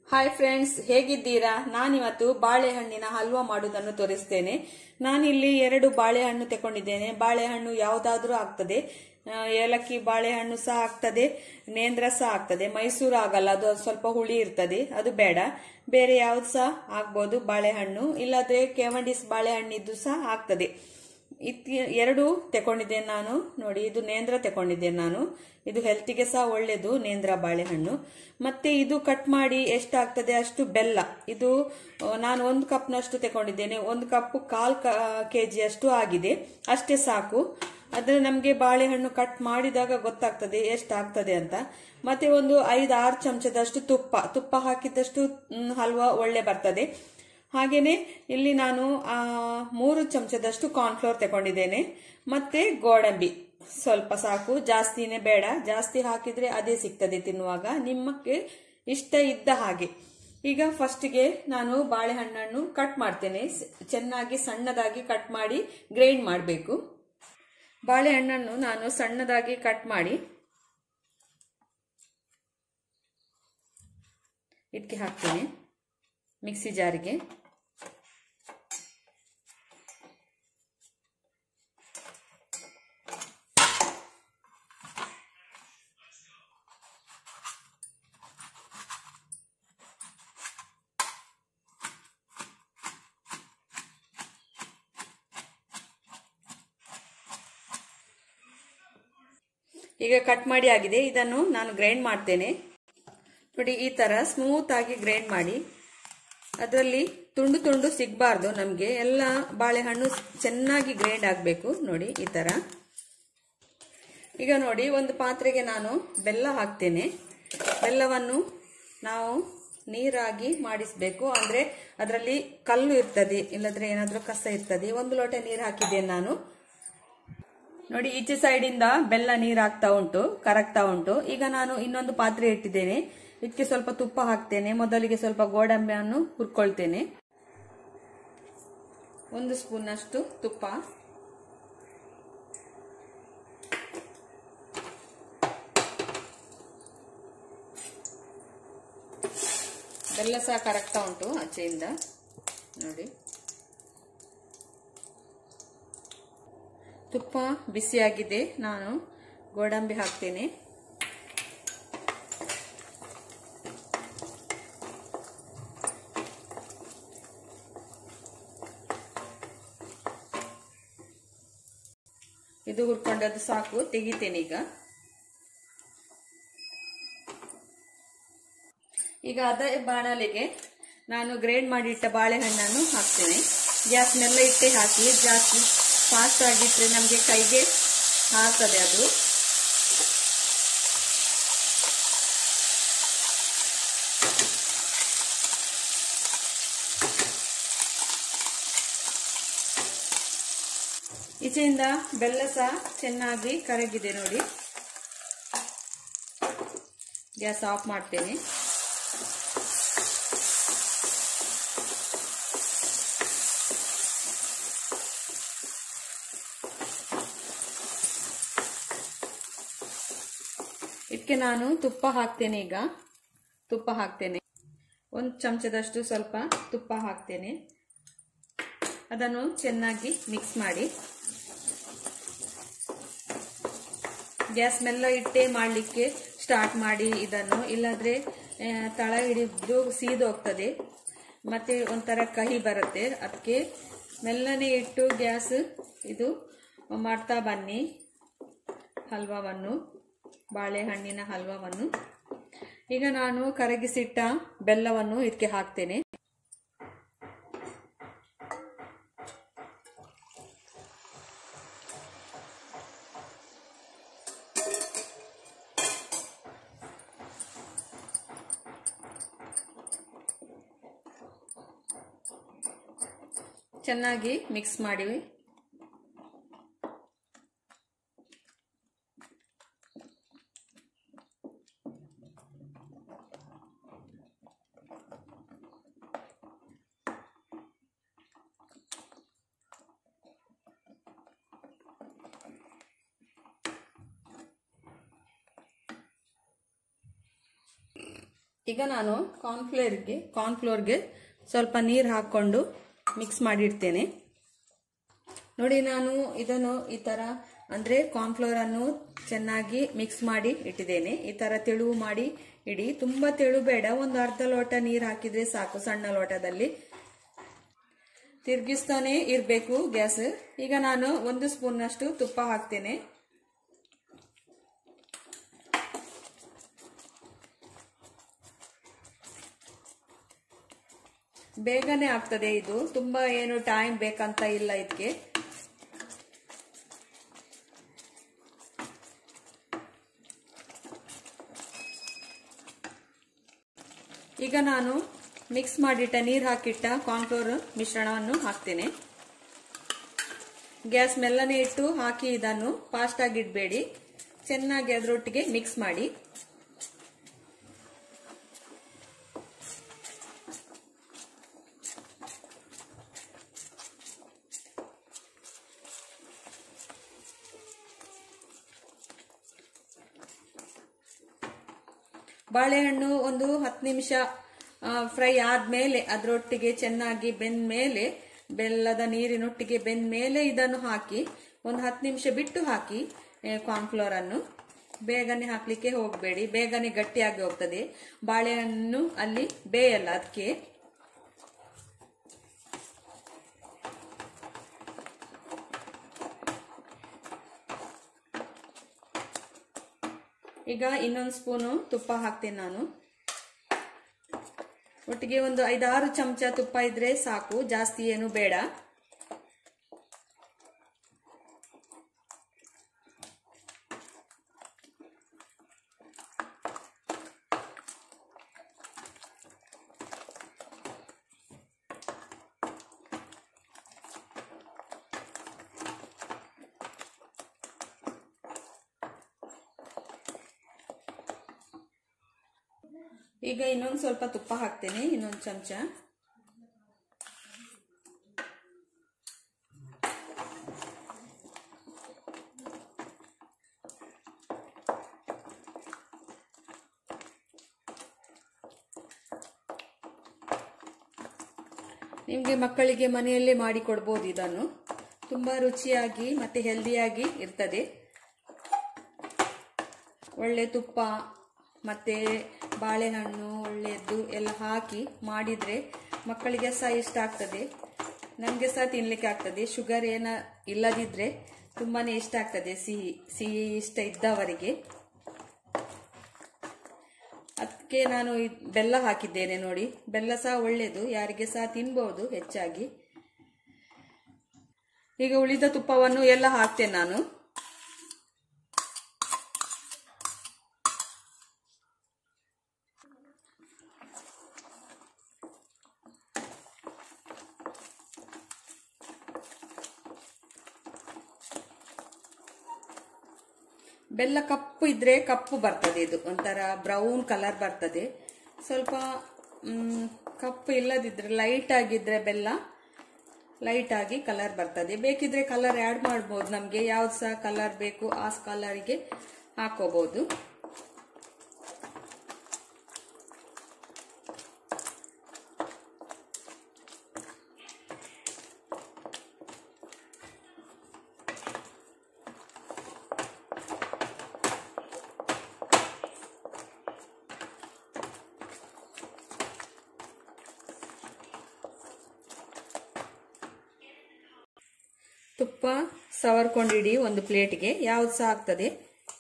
hi friends ಹೇಗಿದ್ದೀರಾ ನಾನಿವತ್ತು ಬಾಳೆಹಣ್ಣಿನ ಹಲ್ವಾ ಮಾಡುವುದನ್ನು ತೋರಿಸ್ತೇನೆ ನಾನಿಲ್ಲಿ ಎರಡು ಬಾಳೆಹಣ್ಣು ತಗೊಂಡಿದ್ದೇನೆ ಬಾಳೆಹಣ್ಣು ಯಾವುದಾದ್ರೂ ಆಗ್ತದೆ ಆ, ಏಲಕ್ಕಿ ಬಾಳೆಹಣ್ಣು ಸಹ ಆಗ್ತದೆ ನೇಂದ್ರ ಸಹ ಆಗ್ತದೆ ಮೈಸೂರು ಆಗಲ್ಲ ಅದು ಸ್ವಲ್ಪ ಹುಳಿ ಇರ್ತದೆ ಅದು ಬೇಡ ಬೇರೆ ಯಾವ್ದು ಸಹ ಆಗ್ಬೋದು ಬಾಳೆಹಣ್ಣು ಇಲ್ಲದ್ರೆ ಕೆವಂಡಿಸ್ ಬಾಳೆಹಣ್ಣಿದ್ದು ಸಹ ಆಗ್ತದೆ ಇತ್ ಎರಡು ತಗೊಂಡಿದ್ದೇನೆ ನಾನು ನೋಡಿ ಇದು ನೇಂದ್ರ ತಗೊಂಡಿದ್ದೇನೆ ನಾನು ಇದು ಹೆಲ್ತಿಗೆ ಸಹ ಒಳ್ಳೇದು ನೇಂದ್ರ ಬಾಳೆಹಣ್ಣು ಮತ್ತೆ ಇದು ಕಟ್ ಮಾಡಿ ಎಷ್ಟಾಗ್ತದೆ ಅಷ್ಟು ಬೆಲ್ಲ ಇದು ಆ, ನಾನು ಒಂದು ಕಪ್ನಷ್ಟು ತಗೊಂಡಿದ್ದೇನೆ ಒಂದು ಕಪ್ ಕಾಲ್ ಕೆಜಿ ಅಷ್ಟು ಆಗಿದೆ ಅಷ್ಟೇ ಸಾಕು ಅದ್ರ ನಮಗೆ ಬಾಳೆಹಣ್ಣು ಕಟ್ ಮಾಡಿದಾಗ ಗೊತ್ತಾಗ್ತದೆ ಎಷ್ಟಾಗ್ತದೆ ಅಂತ ಮತ್ತೆ ಒಂದು ಐದು ಆರು ಚಮಚದಷ್ಟು ತುಪ್ಪ ತುಪ್ಪ ಹಾಕಿದಷ್ಟು ಮ್, ಹಲ್ವಾ ಒಳ್ಳೆ ಬರ್ತದೆ ಹಾಗೇನೆ ಇಲ್ಲಿ ನಾನು ಆ, ಮೂರು ಚಮಚದಷ್ಟು ಕಾರ್ನ್ಫ್ಲೋರ್ ತಗೊಂಡಿದ್ದೇನೆ ಮತ್ತೆ ಗೋಡಂಬಿ ಸ್ವಲ್ಪ ಸಾಕು ಜಾಸ್ತಿನೇ ಬೇಡ ಜಾಸ್ತಿ ಹಾಕಿದ್ರೆ ಅದೇ ಸಿಗ್ತದೆ ತಿನ್ನುವಾಗ ನಿಮ್ಮಕ್ಕೆ ಇಷ್ಟ ಇದ್ದ ಹಾಗೆ ಈಗ ಫಸ್ಟ್ಗೆ ನಾನು ಬಾಳೆಹಣ್ಣನ್ನು ಕಟ್ ಮಾಡ್ತೇನೆ ಸ್- ಚೆನ್ನಾಗಿ ಸಣ್ಣದಾಗಿ ಕಟ್ ಮಾಡಿ ಗ್ರೈಂಡ್ ಮಾಡಬೇಕು ಬಾಳೆಹಣ್ಣನ್ನು ನಾನು ಸಣ್ಣದಾಗಿ ಕಟ್ ಮಾಡಿ ಇದಕ್ಕೆ ಹಾಕ್ತೇನೆ ಮಿಕ್ಸಿ ಜಾರಿಗೆ ಈಗ ಕಟ್ ಮಾಡಿ ಆಗಿದೆ ಇದನ್ನು ನಾನು ಗ್ರೈಂಡ್ ಮಾಡ್ತೇನೆ ನೋಡಿ ಈ ತರ ಸ್ಮೂತ್ ಆಗಿ ಗ್ರೈಂಡ್ ಮಾಡಿ ಅದರಲ್ಲಿ ತುಂಡು ತುಂಡು ಸಿಗಬಾರ್ದು ನಮಗೆ ಎಲ್ಲ ಬಾಳೆಹಣ್ಣು ಚೆನ್ನಾಗಿ ಗ್ರೈಂಡ್ ಆಗಬೇಕು ನೋಡಿ ಈ ತರ ಈಗ ನೋಡಿ ಒಂದು ಪಾತ್ರೆಗೆ ನಾನು ಬೆಲ್ಲ ಹಾಕ್ತೇನೆ ಬೆಲ್ಲವನ್ನು ನಾವು ನೀರಾಗಿ ಮಾಡಿಸಬೇಕು ಅಂದ್ರೆ ಅದರಲ್ಲಿ ಕಲ್ಲು ಇರ್ತದೆ ಇಲ್ಲದ್ರೆ ಏನಾದ್ರೂ ಕಸ ಇರ್ತದೆ ಒಂದು ಲೋಟ ನೀರು ಹಾಕಿದ್ದೇನೆ ನಾನು ನೋಡಿ ಈಚೆ ಸೈಡ್ ಇಂದ ಬೆಲ್ಲ ನೀರ್ ಹಾಕ್ತಾ ಉಂಟು ಕರಗ್ತಾ ಉಂಟು ಈಗ ನಾನು ಇನ್ನೊಂದು ಪಾತ್ರೆ ಇಟ್ಟಿದ್ದೇನೆ ಇದಕ್ಕೆ ಸ್ವಲ್ಪ ತುಪ್ಪ ಹಾಕ್ತೇನೆ ಮೊದಲಿಗೆ ಸ್ವಲ್ಪ ಗೋಡಂಬಿಯನ್ನು ಹುರ್ಕೊಳ್ತೇನೆ ಒಂದು ಸ್ಪೂನ್ ಅಷ್ಟು ತುಪ್ಪ ಬೆಲ್ಲ ಸಹ ಕರಗ್ತಾ ಉಂಟು ಆಚೆಯಿಂದ ನೋಡಿ ತುಪ್ಪ ಬಿಸಿಯಾಗಿದೆ ನಾನು ಗೋಡಂಬಿ ಹಾಕ್ತೇನೆ ಇದು ಹುರ್ಕೊಂಡದ್ದು ಸಾಕು ತೆಗಿತೇನೆ ಈಗ ಈಗ ಅದೇ ಬಾಣಲೆಗೆ ನಾನು ಗ್ರೈಂಡ್ ಮಾಡಿಟ್ಟ ಬಾಳೆಹಣ್ಣನ್ನು ಹಾಕ್ತೇನೆ ಗ್ಯಾಸ್ನೆಲ್ಲ ಇಟ್ಟೆ ಹಾಕಿ ಜಾಸ್ತಿ ಫಾಸ್ಟ್ ಆಗಿಟ್ರೆ ನಮಗೆ ಕೈಗೆ ಹಾರ್ತದೆ ಅದು ಈಚೆಯಿಂದ ಬೆಲ್ಲ ಸಹ ಚೆನ್ನಾಗಿ ಕರಗಿದೆ ನೋಡಿ ಗ್ಯಾಸ್ ಆಫ್ ಮಾಡ್ತೇನೆ ಇದಕ್ಕೆ ನಾನು ತುಪ್ಪ ಹಾಕ್ತೇನೆ ಈಗ ತುಪ್ಪ ಹಾಕ್ತೇನೆ ಒಂದು ಚಮಚದಷ್ಟು ಸ್ವಲ್ಪ ತುಪ್ಪ ಹಾಕ್ತೇನೆ ಅದನ್ನು ಚೆನ್ನಾಗಿ ಮಿಕ್ಸ್ ಮಾಡಿ ಗ್ಯಾಸ್ ಮೆಲ್ಲ ಇಟ್ಟೆ ಮಾಡಲಿಕ್ಕೆ ಸ್ಟಾರ್ಟ್ ಮಾಡಿ ಇದನ್ನು ಇಲ್ಲಾಂದ್ರೆ ಆ, ತಳ ಹಿಡಿದು ಸೀದು ಹೋಗ್ತದೆ ಮತ್ತೆ ಒಂಥರ ಕಹಿ ಬರುತ್ತೆ ಅದಕ್ಕೆ ಮೆಲ್ಲನೆ ಇಟ್ಟು ಗ್ಯಾಸ್ ಇದು ಮಾಡ್ತಾ ಬನ್ನಿ ಹಲ್ವಾವನ್ನು ಬಾಳೆಹಣ್ಣಿನ ಹಲ್ವಾವನ್ನು ಈಗ ನಾನು ಕರಗಿಸಿಟ್ಟ ಬೆಲ್ಲವನ್ನು ಇದಕ್ಕೆ ಹಾಕ್ತೇನೆ ಚೆನ್ನಾಗಿ ಮಿಕ್ಸ್ ಮಾಡಿ ಈಗ ನಾನು ಕಾರ್ನ್ಫ್ಲೇರ್ಗೆ ಕಾರ್ನ್ಫ್ಲೋರ್ಗೆ ಸ್ವಲ್ಪ ನೀರು ಹಾಕ್ಕೊಂಡು ಮಿಕ್ಸ್ ಮಾಡಿಡ್ತೇನೆ ನೋಡಿ ನಾನು ಇದನ್ನು ಈ ಥರ ಅಂದರೆ ಕಾರ್ನ್ಫ್ಲೋರನ್ನು ಚೆನ್ನಾಗಿ ಮಿಕ್ಸ್ ಮಾಡಿ ಇಟ್ಟಿದ್ದೇನೆ ಈ ಥರ ತೆಳುವು ಮಾಡಿ ಇಡಿ ತುಂಬ ತೆಳು ಬೇಡ ಒಂದು ಅರ್ಧ ಲೋಟ ನೀರು ಹಾಕಿದ್ರೆ ಸಾಕು ಸಣ್ಣ ಲೋಟದಲ್ಲಿ ತಿರ್ಗಿಸ್ತಾನೆ ಇರಬೇಕು ಗ್ಯಾಸ್ ಈಗ ನಾನು ಒಂದು ಸ್ಪೂನ್ನಷ್ಟು ತುಪ್ಪ ಹಾಕ್ತೇನೆ ಬೇಗನೆ ಆಗ್ತದೆ ಇದು ತುಂಬಾ ಏನು ಟೈಮ್ ಬೇಕಂತ ಇಲ್ಲ ಇದಕ್ಕೆ ಈಗ ನಾನು ಮಿಕ್ಸ್ ಮಾಡಿಟ್ಟ ನೀರು ಹಾಕಿಟ್ಟ ಕಾರ್ನ್ಫ್ಲೋರ್ ಮಿಶ್ರಣವನ್ನು ಹಾಕ್ತೇನೆ ಗ್ಯಾಸ್ ಮೆಲ್ಲನೆ ಇಟ್ಟು ಹಾಕಿ ಇದನ್ನು ಫಾಸ್ಟ್ ಆಗಿ ಇಡಬೇಡಿ ಚೆನ್ನಾಗಿ ಅದರೊಟ್ಟಿಗೆ ಮಿಕ್ಸ್ ಮಾಡಿ ಬಾಳೆಹಣ್ಣು ಒಂದು ಹತ್ತು ನಿಮಿಷ ಫ್ರೈ ಆದ್ಮೇಲೆ ಅದರೊಟ್ಟಿಗೆ ಚೆನ್ನಾಗಿ ಬೆಂದ ಮೇಲೆ ಬೆಲ್ಲದ ನೀರಿನೊಟ್ಟಿಗೆ ಬೆಂದ ಮೇಲೆ ಇದನ್ನು ಹಾಕಿ ಒಂದು ಹತ್ತು ನಿಮಿಷ ಬಿಟ್ಟು ಹಾಕಿ ಕಾರ್ನ್ಫ್ಲೋರ್ ಅನ್ನು ಬೇಗನೆ ಹಾಕ್ಲಿಕ್ಕೆ ಹೋಗಬೇಡಿ ಬೇಗನೆ ಗಟ್ಟಿಯಾಗಿ ಹೋಗ್ತದೆ ಬಾಳೆಹಣ್ಣು ಅಲ್ಲಿ ಬೇಯಲ್ಲ ಅದಕ್ಕೆ ಈಗ ಇನ್ನೊಂದು ಸ್ಪೂನು ತುಪ್ಪ ಹಾಕ್ತೇನೆ ನಾನು ಒಟ್ಟಿಗೆ ಒಂದು ಐದಾರು ಚಮಚ ತುಪ್ಪ ಇದ್ರೆ ಸಾಕು ಜಾಸ್ತಿ ಏನು ಬೇಡ ಈಗ ಇನ್ನೊಂದು ಸ್ವಲ್ಪ ತುಪ್ಪ ಹಾಕ್ತೇನೆ ಇನ್ನೊಂದು ಚಮಚ ನಿಮಗೆ ಮಕ್ಕಳಿಗೆ ಮನೆಯಲ್ಲೇ ಮಾಡಿ ಕೊಡ್ಬೋದು ಇದನ್ನು ತುಂಬ ರುಚಿಯಾಗಿ ಮತ್ತು ಹೆಲ್ದಿಯಾಗಿ ಇರ್ತದೆ ಒಳ್ಳೆ ತುಪ್ಪ ಮತ್ತು ಬಾಳೆಹಣ್ಣು ಒಳ್ಳೆಯದ್ದು ಎಲ್ಲ ಹಾಕಿ ಮಾಡಿದರೆ ಮಕ್ಕಳಿಗೆ ಸಹ ಇಷ್ಟ ಆಗ್ತದೆ ನಮಗೆ ಸಹ ತಿನ್ನಲಿಕ್ಕೆ ಆಗ್ತದೆ ಶುಗರ್ ಏನ ಇಲ್ಲದಿದ್ದರೆ ತುಂಬಾ ಇಷ್ಟ ಆಗ್ತದೆ ಸಿಹಿ ಸಿಹಿ ಇಷ್ಟ ಇದ್ದವರಿಗೆ ಅದಕ್ಕೆ ನಾನು ಬೆಲ್ಲ ಹಾಕಿದ್ದೇನೆ ನೋಡಿ ಬೆಲ್ಲ ಸಹ ಒಳ್ಳೆಯದು ಯಾರಿಗೆ ಸಹ ತಿನ್ಬೋದು ಹೆಚ್ಚಾಗಿ ಈಗ ಉಳಿದ ತುಪ್ಪವನ್ನು ಎಲ್ಲ ಹಾಕ್ತೇನೆ ನಾನು ಬೆಲ್ಲ ಕಪ್ಪು ಇದ್ರೆ ಕಪ್ಪು ಬರ್ತದೆ ಇದು ಒಂಥರ ಬ್ರೌನ್ ಕಲರ್ ಬರ್ತದೆ ಸ್ವಲ್ಪ ಕಪ್ಪು ಇಲ್ಲದಿದ್ರೆ ಲೈಟ್ ಆಗಿದ್ರೆ ಬೆಲ್ಲ ಲೈಟ್ ಆಗಿ ಕಲರ್ ಬರ್ತದೆ ಬೇಕಿದ್ರೆ ಕಲರ್ ಆ್ಯಡ್ ಮಾಡ್ಬೋದು ನಮಗೆ ಯಾವ್ದು ಸಹ ಕಲರ್ ಬೇಕು ಆ ಕಲರಿಗೆ ಹಾಕೋಬಹುದು ತುಪ್ಪ ಸವರ್ಕೊಂಡಿಡಿ ಒಂದು ಪ್ಲೇಟ್ಗೆ ಯಾವ್ದು ಸಹ ಆಗ್ತದೆ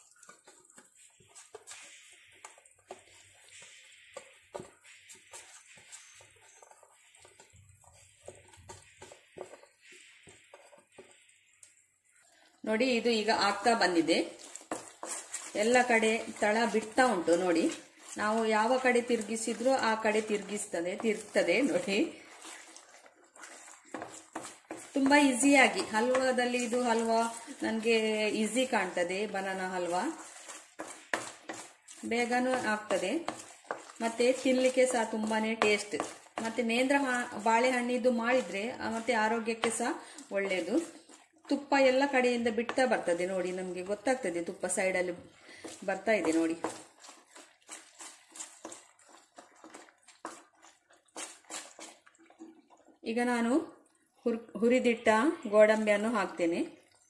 ನೋಡಿ ಇದು ಈಗ ಆಗ್ತಾ ಬಂದಿದೆ ಎಲ್ಲ ಕಡೆ ತಳ ಬಿಡ್ತಾ ಉಂಟು ನೋಡಿ ನಾವು ಯಾವ ಕಡೆ ತಿರುಗಿಸಿದ್ರೂ ಆ ಕಡೆ ತಿರುಗಿಸ್ತದೆ ತಿರುಗ್ತದೆ ನೋಡಿ ತುಂಬಾ ಈಸಿಯಾಗಿ ಹಲ್ವಾದಲ್ಲಿ ಇದು ಹಲ್ವಾ ನನಗೆ ಈಸಿ ಕಾಣ್ತದೆ ಬನಾನಾ ಹಲ್ವಾ ಬೇಗನೂ ಆಗ್ತದೆ ಮತ್ತೆ ತಿನ್ಲಿಕ್ಕೆ ಸಹ ತುಂಬಾನೇ ಟೇಸ್ಟ್ ಮತ್ತೆ ನೇಂದ್ರ ಬಾಳೆಹಣ್ಣಿದ್ದು ಮಾಡಿದ್ರೆ ಮತ್ತೆ ಆರೋಗ್ಯಕ್ಕೆ ಸಹ ಒಳ್ಳೆಯದು ತುಪ್ಪ ಎಲ್ಲ ಕಡೆಯಿಂದ ಬಿಡ್ತಾ ಬರ್ತದೆ ನೋಡಿ ನಮಗೆ ಗೊತ್ತಾಗ್ತದೆ ತುಪ್ಪ ಸೈಡಲ್ಲಿ ಬರ್ತಾ ಇದೆ ನೋಡಿ ಈಗ ನಾನು ಹುರ್ ಹುರಿದಿಟ್ಟ ಗೋಡಂಬಿಯನ್ನು ಹಾಕ್ತೇನೆ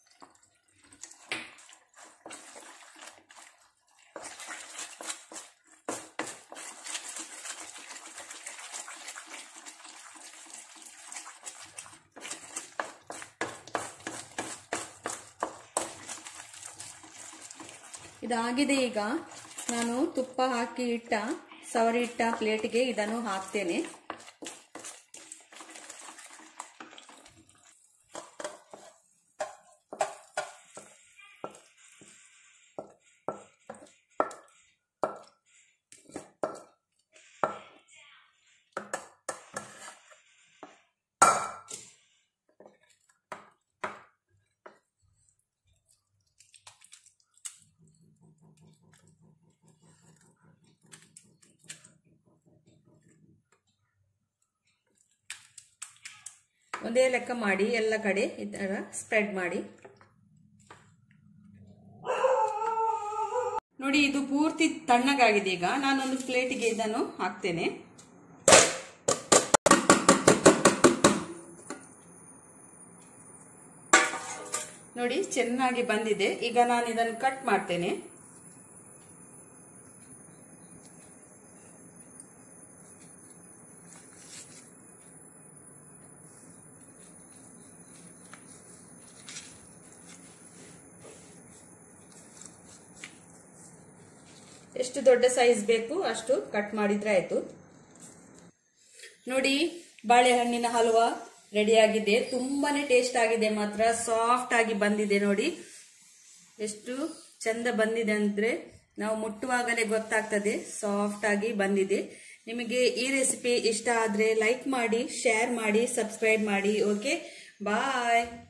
ಇದಾಗಿದೆ ಈಗ ನಾನು ತುಪ್ಪ ಹಾಕಿ ಇಟ್ಟ ಸವರಿ ಇಟ್ಟ ಪ್ಲೇಟ್ಗೆ ಇದನ್ನು ಹಾಕ್ತೇನೆ ಒಂದೇ ಲೆಕ್ಕ ಮಾಡಿ ಎಲ್ಲ ಕಡೆ ಈ ಥರ ಸ್ಪ್ರೆಡ್ ಮಾಡಿ ನೋಡಿ ಇದು ಪೂರ್ತಿ ತಣ್ಣಗಾಗಿದೆ ಈಗ ನಾನೊಂದು ಪ್ಲೇಟಿಗೆ ಇದನ್ನು ಹಾಕ್ತೇನೆ ನೋಡಿ ಚೆನ್ನಾಗಿ ಬಂದಿದೆ ಈಗ ನಾನು ಇದನ್ನು ಕಟ್ ಮಾಡ್ತೇನೆ ಎಷ್ಟು ದೊಡ್ಡ ಸೈಜ್ ಬೇಕು ಅಷ್ಟು ಕಟ್ ಮಾಡಿದ್ರೆ ಆಯ್ತು ನೋಡಿ ಬಾಳೆಹಣ್ಣಿನ ಹಲ್ವಾ ರೆಡಿ ಆಗಿದೆ ತುಂಬಾನೇ ಟೇಸ್ಟ್ ಆಗಿದೆ ಮಾತ್ರ ಸಾಫ್ಟ್ ಆಗಿ ಬಂದಿದೆ ನೋಡಿ ಎಷ್ಟು ಚಂದ ಬಂದಿದೆ ಅಂದ್ರೆ ನಾವು ಮುಟ್ಟುವಾಗಲೇ ಗೊತ್ತಾಗ್ತದೆ ಸಾಫ್ಟ್ ಆಗಿ ಬಂದಿದೆ ನಿಮಗೆ ಈ ರೆಸಿಪಿ ಇಷ್ಟ ಆದ್ರೆ ಲೈಕ್ ಮಾಡಿ ಶೇರ್ ಮಾಡಿ ಸಬ್ಸ್ಕ್ರೈಬ್ ಮಾಡಿ ಓಕೆ ಬಾಯ್